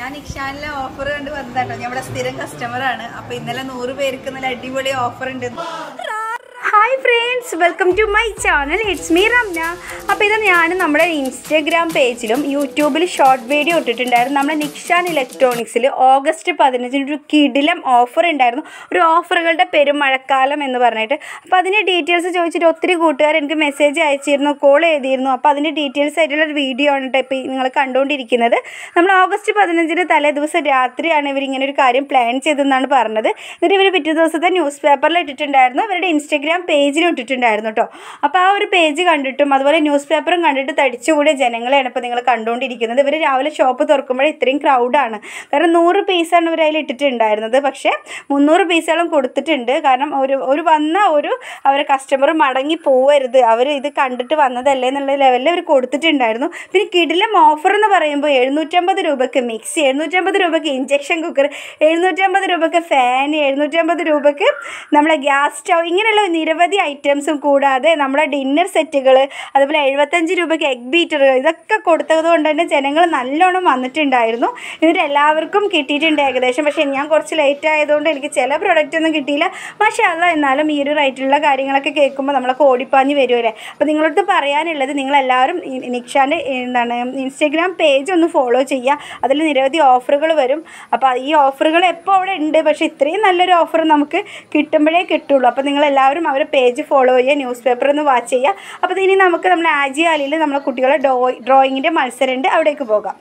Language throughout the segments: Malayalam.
ഞാൻ നിക്ഷാനിലെ ഓഫർ കണ്ട് വന്നതാട്ടോ ഞാൻ ഇവിടെ സ്ഥിരം കസ്റ്റമർ ആണ് അപ്പൊ ഇന്നലെ നൂറ് പേർക്ക് നല്ല അടിപൊളി ഓഫർ ഉണ്ട് hi friends welcome to my channel it's me Ramna അപ്പോൾ ഇത് ഞാൻ നമ്മുടെ ഇൻസ്റ്റഗ്രാം പേജിലും യൂട്യൂബിൽ ഷോർട്ട് വീഡിയോ ഇട്ടിട്ടുണ്ടായിരുന്നു നമ്മുടെ നിക്ഷാൻ ഇലക്ട്രോണിക്സിൽ ഓഗസ്റ്റ് പതിനഞ്ചിന് ഒരു കിടിലം ഓഫർ ഉണ്ടായിരുന്നു ഒരു ഓഫറുകളുടെ പെരുമഴക്കാലം എന്ന് പറഞ്ഞിട്ട് അപ്പോൾ അതിൻ്റെ ഡീറ്റെയിൽസ് ചോദിച്ചിട്ട് ഒത്തിരി കൂട്ടുകാർ എനിക്ക് മെസ്സേജ് അയച്ചിരുന്നു കോൾ ചെയ്തിരുന്നു അപ്പോൾ അതിൻ്റെ ഡീറ്റെയിൽസ് ആയിട്ടുള്ള ഒരു വീഡിയോ ആണ് കേട്ടോ ഇപ്പോൾ നിങ്ങൾ കണ്ടുകൊണ്ടിരിക്കുന്നത് നമ്മൾ ഓഗസ്റ്റ് പതിനഞ്ചിന് തലേ ദിവസം രാത്രിയാണ് ഇവർ ഇങ്ങനെ ഒരു കാര്യം പ്ലാൻ ചെയ്തതെന്നാണ് പറഞ്ഞത് എന്നിട്ട് ഇവർ പിറ്റേ ദിവസത്തെ ന്യൂസ് പേപ്പറിൽ ഇട്ടിട്ടുണ്ടായിരുന്നു ഇവരുടെ ഇൻസ്റ്റഗ്രാം പേജിലും ഇട്ടിട്ടുണ്ടായിരുന്നു കേട്ടോ അപ്പോൾ ആ ഒരു പേജ് കണ്ടിട്ടും അതുപോലെ ന്യൂസ് പേപ്പറും കണ്ടിട്ട് തടിച്ചുകൂടിയ ജനങ്ങളെയാണ് ഇപ്പോൾ നിങ്ങൾ കണ്ടുകൊണ്ടിരിക്കുന്നത് ഇവർ രാവിലെ ഷോപ്പ് തുറക്കുമ്പോൾ ഇത്രയും ക്രൗഡാണ് കാരണം നൂറ് പീസാണ് ഇവർ അതിൽ ഇട്ടിട്ടുണ്ടായിരുന്നത് പക്ഷേ മുന്നൂറ് പീസോളം കൊടുത്തിട്ടുണ്ട് കാരണം ഒരു ഒരു വന്ന ഒരു അവരെ കസ്റ്റമർ മടങ്ങി പോവരുത് അവർ ഇത് കണ്ടിട്ട് വന്നതല്ലേ എന്നുള്ള ലെവലിൽ അവർ കൊടുത്തിട്ടുണ്ടായിരുന്നു പിന്നെ കിടിലം ഓഫർ എന്ന് പറയുമ്പോൾ എഴുന്നൂറ്റമ്പത് രൂപയ്ക്ക് മിക്സി എഴുന്നൂറ്റമ്പത് രൂപയ്ക്ക് ഇഞ്ചക്ഷൻ കുക്കർ എഴുന്നൂറ്റമ്പത് രൂപയ്ക്ക് ഫാൻ എഴുന്നൂറ്റമ്പത് രൂപയ്ക്ക് നമ്മളെ ഗ്യാസ് സ്റ്റൗ ഇങ്ങനെയുള്ള നിരവധി ഐറ്റംസും കൂടാതെ നമ്മുടെ ഡിന്നർ സെറ്റുകൾ അതുപോലെ എഴുപത്തഞ്ച് രൂപയ്ക്ക് എഗ് ബീറ്റർ ഇതൊക്കെ കൊടുത്തത് കൊണ്ട് തന്നെ ജനങ്ങൾ നല്ലോണം വന്നിട്ടുണ്ടായിരുന്നു എന്നിട്ട് എല്ലാവർക്കും കിട്ടിയിട്ടുണ്ട് ഏകദേശം പക്ഷേ ഞാൻ കുറച്ച് ലേറ്റ് ആയതുകൊണ്ട് എനിക്ക് ചില പ്രൊഡക്റ്റ് ഒന്നും കിട്ടിയില്ല പക്ഷേ അല്ല എന്നാലും ഈ ഒരു റേറ്റിലുള്ള കാര്യങ്ങളൊക്കെ കേൾക്കുമ്പോൾ നമ്മളൊക്കെ ഓടിപ്പാഞ്ഞ് വരുമല്ലേ അപ്പോൾ നിങ്ങളടുത്ത് പറയാനുള്ളത് നിങ്ങളെല്ലാവരും ഈ നിക്ഷാൻ്റെ എന്താണ് ഇൻസ്റ്റഗ്രാം പേജ് ഒന്ന് ഫോളോ ചെയ്യുക അതിൽ നിരവധി ഓഫറുകൾ വരും അപ്പോൾ ഈ ഓഫറുകൾ എപ്പോൾ അവിടെ ഉണ്ട് പക്ഷേ ഇത്രയും നല്ലൊരു ഓഫർ നമുക്ക് കിട്ടുമ്പോഴേ കിട്ടുള്ളൂ അപ്പോൾ നിങ്ങളെല്ലാവരും അവരുടെ പേജ് ഫോളോ ചെയ്യുക ന്യൂസ് പേപ്പർ ഒന്ന് വാച്ച് ചെയ്യുക അപ്പോൾ ഇനി നമുക്ക് നമ്മൾ ആജിയാലിയിൽ നമ്മളെ കുട്ടികളെ ഡ്രോ ഡ്രോയിങ്ങിൻ്റെ മത്സരമുണ്ട് അവിടേക്ക് പോകാം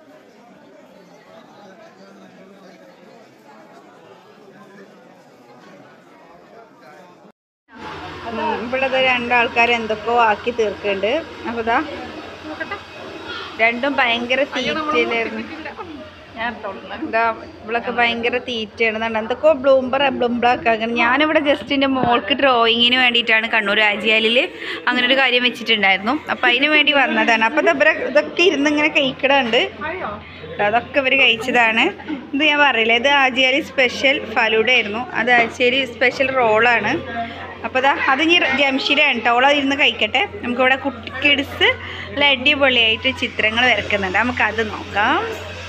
ഇവിടെ രണ്ടാൾക്കാർ എന്തൊക്കെയോ ആക്കി തീർക്കുന്നുണ്ട് അപ്പോൾ ഇതാ രണ്ടും ഭയങ്കര തീറ്റയിലായിരുന്നു എന്താ ഇവളൊക്കെ ഭയങ്കര തീറ്റയാണ് കണ്ടോ എന്തൊക്കെയോ ബ്ലൂംബർ ബ്ലൂംബറാക്ക് ആക്കണം ഞാനിവിടെ ജസ്റ്റ് എൻ്റെ മോൾക്ക് ഡ്രോയിങ്ങിന് വേണ്ടിയിട്ടാണ് കണ്ണൂർ ആജിയാലിൽ അങ്ങനെ ഒരു കാര്യം വെച്ചിട്ടുണ്ടായിരുന്നു അപ്പം അതിന് വേണ്ടി വന്നതാണ് അപ്പം ഇത് ഇവരെ ഇതൊക്കെ ഇരുന്ന് ഇങ്ങനെ കഴിക്കണുണ്ട് അതൊക്കെ ഇവർ കഴിച്ചതാണ് ഇത് ഞാൻ പറയില്ല ഇത് ആജിയാലി സ്പെഷ്യൽ ഫലൂഡ ആയിരുന്നു അത് ആജിയാലി സ്പെഷ്യൽ റോളാണ് അപ്പോൾ ഇതാ അത് ഇനി ജംഷീരാണ് കേട്ടോ ഓളത് ഇരുന്ന് കഴിക്കട്ടെ നമുക്കിവിടെ കുട്ടി കിഡ്സ് നല്ല അടിപൊളിയായിട്ട് ചിത്രങ്ങൾ വരക്കുന്നുണ്ട് നമുക്കത് നോക്കാം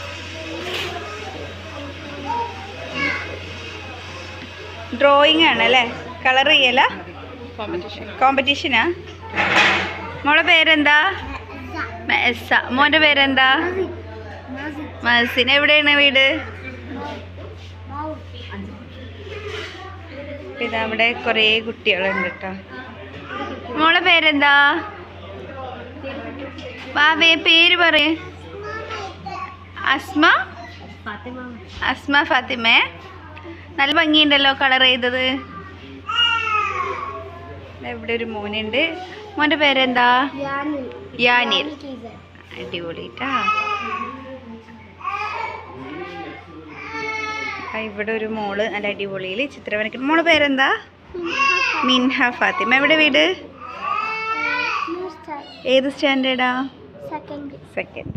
ഡ്രോയിങ് ആണ് അല്ലേ കളർ ചെയ്യല കോമ്പറ്റീഷനാ മോളെ പേരെന്താ മെസ്സ മോൻ്റെ പേരെന്താ മസിന് എവിടെയാണ് വീട് ഇതാ അവിടെ കുറേ കുട്ടികളുണ്ട് കേട്ടോ മോളെ പേരെന്താ ബാബേ പേര് പറയേ അസ്മ അസ്മ ഫാത്തിമേ നല്ല ഭംഗിയുണ്ടല്ലോ കളർ ചെയ്തത് ദാ ഇവിടെ ഒരു മോനുണ്ട് മോൻ്റെ പേരെന്താ യാനിൽ അടിപൊളിട്ടാ ഇവിടെ ഒരു മോള് നല്ല അടിപൊളിയിൽ ചിത്രം വരയ്ക്കുന്നു മോളെ പേരെന്താ മിൻഹ ഫാത്തിമ എവിടെ വീട് ഏത് സ്റ്റാൻഡേർഡാ സെക്കൻഡ്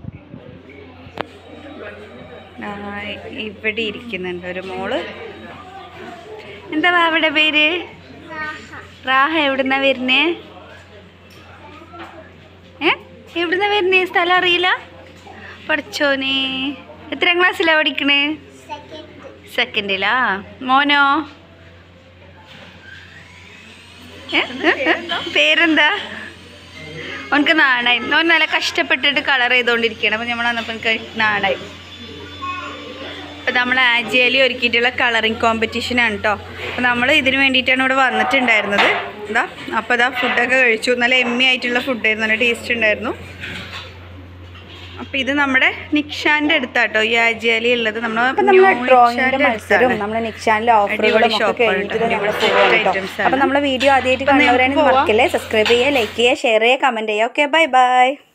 ഇവിടെ ഇരിക്കുന്നുണ്ട് ഒരു മോള് എന്താ അവിടെ പേര് റാഹ എവിടുന്നാ വരുന്നേ ഏ എവിടുന്നാ വരുന്നേ സ്ഥലം അറിയില്ല പഠിച്ചോനെ എത്രാം ക്ലാസ്സിലാ പഠിക്കണേ സെക്കൻഡിലാ മോനോ ഏ? ഏ? ഏ? പേരെന്താ ഓനക്ക് നാണായി ഓൻ നല്ല കഷ്ടപ്പെട്ടിട്ട് കളർ ചെയ്തുകൊണ്ടിരിക്കുകയാണ് അപ്പം നമ്മൾ വന്നപ്പോൾ എനിക്ക് നാണായി അപ്പോൾ നമ്മൾ ആജിയലി ഒരുക്കിയിട്ടുള്ള കളറിങ് കോമ്പറ്റീഷനാണ് കേട്ടോ അപ്പോൾ നമ്മൾ ഇതിന് വേണ്ടിയിട്ടാണ് ഇവിടെ വന്നിട്ടുണ്ടായിരുന്നത് എന്താ അപ്പോൾ ഇതാ ഫുഡൊക്കെ കഴിച്ചു നല്ല എമ്മി ആയിട്ടുള്ള ഫുഡായിരുന്നു നല്ല ടേസ്റ്റ് ഉണ്ടായിരുന്നു അപ്പോൾ ഇത് നമ്മുടെ നിക്ഷാൻ്റെ അടുത്താട്ടോ ഈ ആജിയാലി ഉള്ളത് നമ്മൾ ഡ്രോയിങ്ങിന്റെ മത്സരവും നമ്മളെ നിക്ഷാനിലെ ഓഫറുകളും അടിപൊളി ഒക്കെ shop ആണ് കഴിഞ്ഞിട്ട് കേട്ടോ. നമ്മൾ അടിപൊളി പോകാം കേട്ടോ items ആണ്. അപ്പോൾ നമ്മളെ വീഡിയോ ആദ്യമായിട്ട് അപ്പോൾ നമുക്ക് കാണുന്നവരാണെങ്കിൽ പോവാം. മറക്കല്ലേ സബ്സ്ക്രൈബ് ചെയ്യുക ലൈക്ക് ചെയ്യുക ഷെയർ ചെയ്യുക കമൻറ്റ് ചെയ്യുക ഓക്കെ ബൈ ബൈ